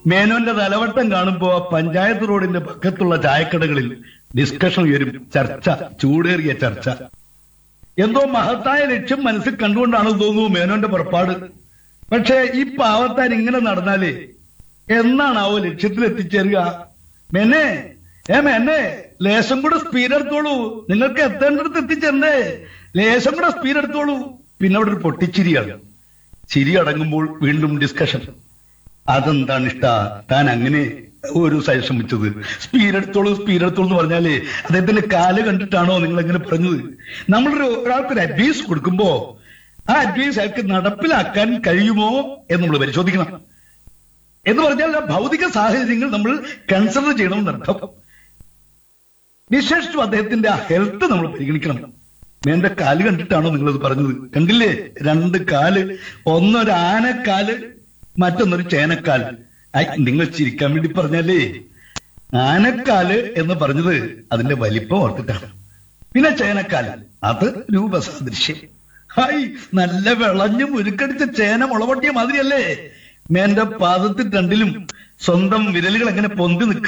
മേനോന്റെ തലവട്ടം കാണുമ്പോ ആ പഞ്ചായത്ത് റോഡിന്റെ പക്കത്തുള്ള ചായക്കടകളിൽ ഡിസ്കഷൻ ഉയരും ചർച്ച ചൂടേറിയ ചർച്ച എന്തോ മഹത്തായ ലക്ഷ്യം മനസ്സിൽ കണ്ടുകൊണ്ടാണ് തോന്നുന്നു മേനോന്റെ പുറപ്പാട് പക്ഷേ ഈ പാവത്താൻ ഇങ്ങനെ നടന്നാലേ എന്നാണാവോ ലക്ഷ്യത്തിൽ എത്തിച്ചേരുക മെന്നെ ഏ മെന്നെ ലേശം കൂടെ സ്പീഡ് എടുത്തോളൂ നിങ്ങൾക്ക് എത്തേണ്ടടുത്ത് എത്തിച്ചേരണ്ടേ ലേശം കൂടെ സ്പീഡ് എടുത്തോളൂ പിന്നെ അവിടെ ഒരു പൊട്ടിച്ചിരിയാണ് ചിരി അടങ്ങുമ്പോൾ വീണ്ടും ഡിസ്കഷൻ അതെന്താണ് ഇഷ്ട താൻ അങ്ങനെ ഒരു സജഷൻ വെച്ചത് സ്പീഡ് എടുത്തോളൂ സ്പീഡ് എടുത്തോളൂ എന്ന് പറഞ്ഞാലേ അദ്ദേഹത്തിന്റെ കാല് കണ്ടിട്ടാണോ നിങ്ങൾ എങ്ങനെ പറഞ്ഞത് നമ്മളൊരു ഒരാൾക്ക് ഒരു അഡ്വൈസ് കൊടുക്കുമ്പോ ആ അഡ്വൈസ് അയാൾക്ക് നടപ്പിലാക്കാൻ കഴിയുമോ എന്ന് നമ്മൾ പരിശോധിക്കണം എന്ന് പറഞ്ഞാൽ ആ ഭൗതിക സാഹചര്യങ്ങൾ നമ്മൾ കൺസിഡർ ചെയ്യണമെന്നർത്ഥം വിശേഷിച്ചും അദ്ദേഹത്തിന്റെ ആ ഹെൽത്ത് നമ്മൾ പരിഗണിക്കണം എന്റെ കാല് കണ്ടിട്ടാണോ നിങ്ങളത് പറഞ്ഞത് കണ്ടില്ലേ രണ്ട് കാല് ഒന്നൊരു ആനക്കാല് മറ്റൊന്നൊരു ചേനക്കാല് ഐ, നിങ്ങൾ ചിരിക്കാൻ വേണ്ടി പറഞ്ഞാലേ ആനക്കാല് എന്ന് പറഞ്ഞത് അതിന്റെ വലിപ്പം ഓർത്തിട്ടാണ് പിന്നെ ചേനക്കാല് അത് രൂപസാദൃശ്യം ഹായ് നല്ല വിളഞ്ഞു മുരുക്കടിച്ച ചേന മുളപൊട്ടിയ മാതിരിയല്ലേ മേന്റെ പാദത്തിൽ രണ്ടിലും സ്വന്തം വിരലുകൾ എങ്ങനെ പൊന്തി നിൽക്കുക